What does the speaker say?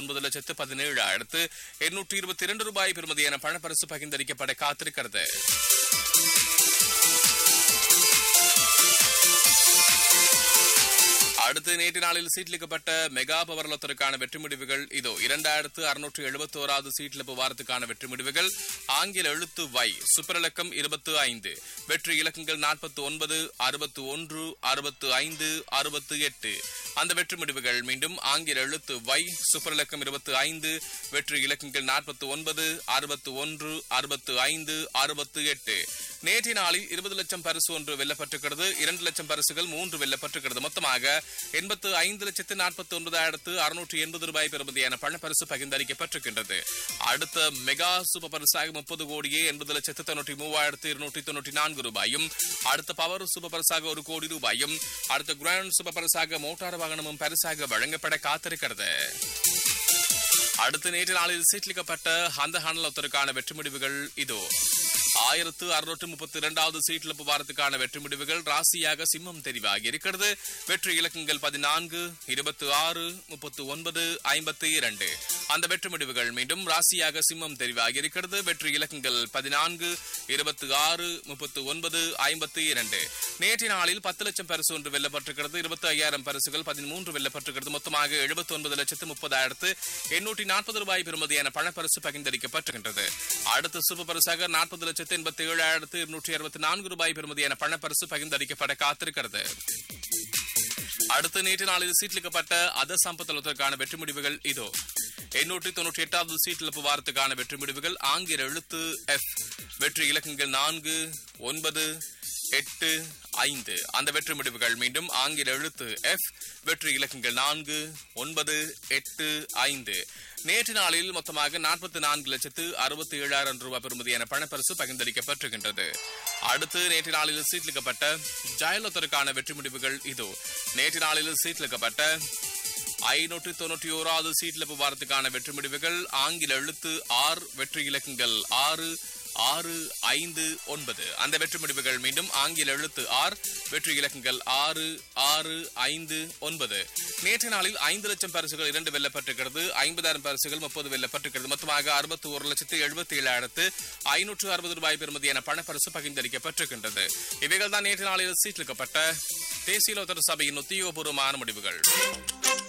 ஒன்பது லட்சத்து பதினேழாயிரத்து எண்ணூற்றி இருபத்தி இரண்டு ரூபாய் பெறுமதியான பணப்பரிசு பகிர்ந்தளிக்கப்பட காத்திருக்கிறது அடுத்து நேற்று நாளில் சீட்லிக்கப்பட்ட மெகா பவர்லத்திற்கான வெற்றி முடிவுகள் இதோ இரண்டாயிரத்து அறுநூற்று எழுபத்தி ஓராவது சீட்லிப்பு வாரத்துக்கான வெற்றி முடிவுகள் ஆங்கில எழுத்து வை சூப்பர் இலக்கம் இருபத்து ஐந்து வெற்றி இலக்கங்கள் நாற்பத்தி ஒன்பது அறுபத்து ஒன்று அறுபத்து ஐந்து அறுபத்து எட்டு அந்த வெற்றி முடிவுகள் மீண்டும் ஆங்கில எழுத்து வை சூப்பர் இலக்கம் இருபத்தி ஐந்து வெற்றி இலக்கங்கள் நாற்பத்தி ஒன்பது அறுபத்து ஒன்று அறுபத்து ஐந்து அறுபத்து எட்டு நேற்றைய நாளில் இருபது லட்சம் பரிசு ஒன்று வெல்லப்பட்டிருக்கிறது இரண்டு லட்சம் பரிசுகள் மூன்று வெல்லப்பட்டிருக்கிறது மொத்தமாக எண்பத்து ஐந்து லட்சத்து நாற்பத்தி ஒன்பதாயிரத்து அறுநூற்றி எண்பது ரூபாய் பெறுமதியான பண பரிசு பகிர்ந்தளிக்கப்பட்டிருக்கின்றது அடுத்த மெகா சூப்பர் பரிசாக முப்பது கோடியே எண்பது லட்சத்து தொண்ணூற்றி மூவாயிரத்து இருநூற்றி தொண்ணூற்றி நான்கு ரூபாயும் அடுத்த பவர் சூப்பர் பரிசாக ஒரு கோடி ரூபாயும் அடுத்த கிராண்ட் சூப்பர் பரிசாக மோட்டார் வாகனமும் பரிசாக வழங்கப்பட காத்திருக்கிறது அடுத்த நேற்று நாளில் சீட்லிக்கப்பட்ட அந்த ஹானலத்திற்கான வெற்றி முடிவுகள் இதோ ஆயிரத்து அறுநூற்று முப்பத்தி இரண்டாவது சீட்லிப்பு வாரத்துக்கான வெற்றி முடிவுகள் ராசியாக சிம்மம் தெரிவாகி இருக்கிறது வெற்றி இலக்கங்கள் பதினான்கு இருபத்தி ஆறு முப்பத்தி ஒன்பது ஐம்பத்தி இரண்டு அந்த வெற்றி முடிவுகள் மீண்டும் ராசியாக சிம்மம் தெரிவாகி இருக்கிறது வெற்றி இலக்கங்கள் பதினான்கு இருபத்தி ஆறு முப்பத்தி ஒன்பது ஐம்பத்தி இரண்டு நேற்றைய நாளில் பத்து லட்சம் பரிசு ஒன்று வெல்லப்பட்டிருக்கிறது இருபத்தி ஐயாயிரம் பரிசுகள் பதிமூன்று வெல்லப்பட்டிருக்கிறது மொத்தமாக எழுபத்தி ஒன்பது லட்சத்து முப்பதாயிரத்து எண்ணூற்றி நாற்பது ரூபாய் பெறுமதியான பணப்பரிசு பகிர்ந்தளிக்கப்பட்டிருக்கின்றது அடுத்த சூப்பர் பரிசாக நாற்பது லட்சத்து எண்பத்தி ஏழாயிரத்து இருநூற்றி அறுபத்தி நான்கு ரூபாய் பெறுமதியான பணப்பரிசு பகிர்ந்தளிக்கப்பட காத்திருக்கிறது அடுத்த நேற்று நாளில் சீட்லிக்கப்பட்ட அத சம்பத்தலத்திற்கான வெற்றி முடிவுகள் இதோ எண்ணூற்றி தொன்னூற்றி எட்டாவது சீட்டிழப்பு வாரத்துக்கான வெற்றி முடிவுகள் ஆங்கில எழுத்து எஃப் வெற்றி இலக்கங்கள் நான்கு ஒன்பது எட்டு ஐந்து அந்த வெற்றி முடிவுகள் மீண்டும் ஆங்கில எழுத்து எஃப் வெற்றி இலக்கங்கள் நான்கு ஒன்பது எட்டு ஐந்து நேற்று நாளில் மொத்தமாக நாற்பத்தி நான்கு லட்சத்து அறுபத்தி ஏழாயிரம் ரூபாய் பெறுமதியான பணப்பரிசு பகிர்ந்தளிக்கப்பட்டிருக்கின்றது அடுத்து நேற்று நாளில் சீட்லிக்கப்பட்ட ஜெயலலிதாவுக்கான வெற்றி முடிவுகள் இதோ நேற்று நாளில் சீட்லிக்கப்பட்ட ஐநூற்றி தொண்ணூற்றி ஓராவது சீட்லப்பு வாரத்துக்கான வெற்றி முடிவுகள் ஆங்கில எழுத்து ஆர் வெற்றி இலக்கங்கள் ஆறு ஆறு ஐந்து ஒன்பது அந்த வெற்றி முடிவுகள் மீண்டும் ஆங்கில எழுத்து ஆர் வெற்றி இலக்கங்கள் ஆறு ஆறு ஐந்து ஒன்பது நேற்று நாளில் ஐந்து லட்சம் பரிசுகள் இரண்டு வெல்லப்பட்டிருக்கிறது ஐம்பதாயிரம் பரிசுகள் முப்பது வெல்லப்பட்டிருக்கிறது மொத்தமாக அறுபத்தி ஒரு லட்சத்து எழுபத்தி ஏழாயிரத்து ஐநூற்று அறுபது ரூபாய் பெறுமதியான பணப்பரிசு பகிர்ந்தளிக்கப்பட்டிருக்கின்றது இவைகள் தான் நேற்று நாளில் சீட்லிக்கப்பட்ட தேசிய லோத்தர் சபையின் உத்தியோகபூர்வமான முடிவுகள்